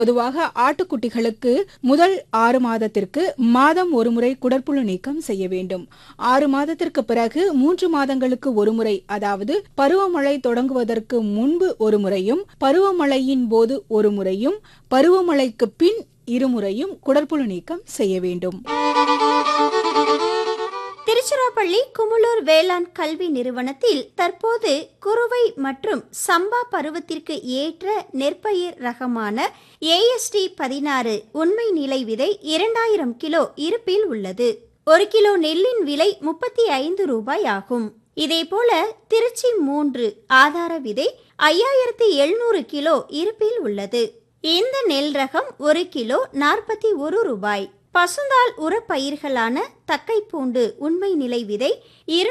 பொதுவாக ஆட்டுக்குட்டிகளுக்கு முதல் ஆறு மாதத்திற்கு மாதம் ஒருமுறை குடற்புழு நீக்கம் செய்ய வேண்டும் ஆறு மாதத்திற்கு பிறகு மூன்று மாதங்களுக்கு ஒருமுறை அதாவது பருவமழை தொடங்குவதற்கு முன்பு ஒரு முறையும் பருவமழையின் போது ஒரு முறையும் பருவமழைக்கு பின் இருமுறையும் குடற்புழு நீக்கம் செய்ய வேண்டும் திருச்சிராப்பள்ளி குமுளூர் வேளாண் கல்வி நிறுவனத்தில் தற்போது குறுவை மற்றும் சம்பா பருவத்திற்கு ஏற்ற நெற்பயிர் ரகமான ஏஎஸ்டி பதினாறு உண்மை நிலை விதை இரண்டாயிரம் கிலோ இருப்பில் உள்ளது ஒரு கிலோ நெல்லின் விலை முப்பத்தி ஐந்து ரூபாய் ஆகும் இதேபோல திருச்சி மூன்று ஆதார விதை ஐயாயிரத்தி எழுநூறு கிலோ இருப்பில் உள்ளது இந்த நெல் ரகம் ஒரு கிலோ நாற்பத்தி ஒரு ரூபாய் பசுந்தாள் உரப்பயிர்களான தக்கைப்பூண்டு உண்மை நிலை விதை இரு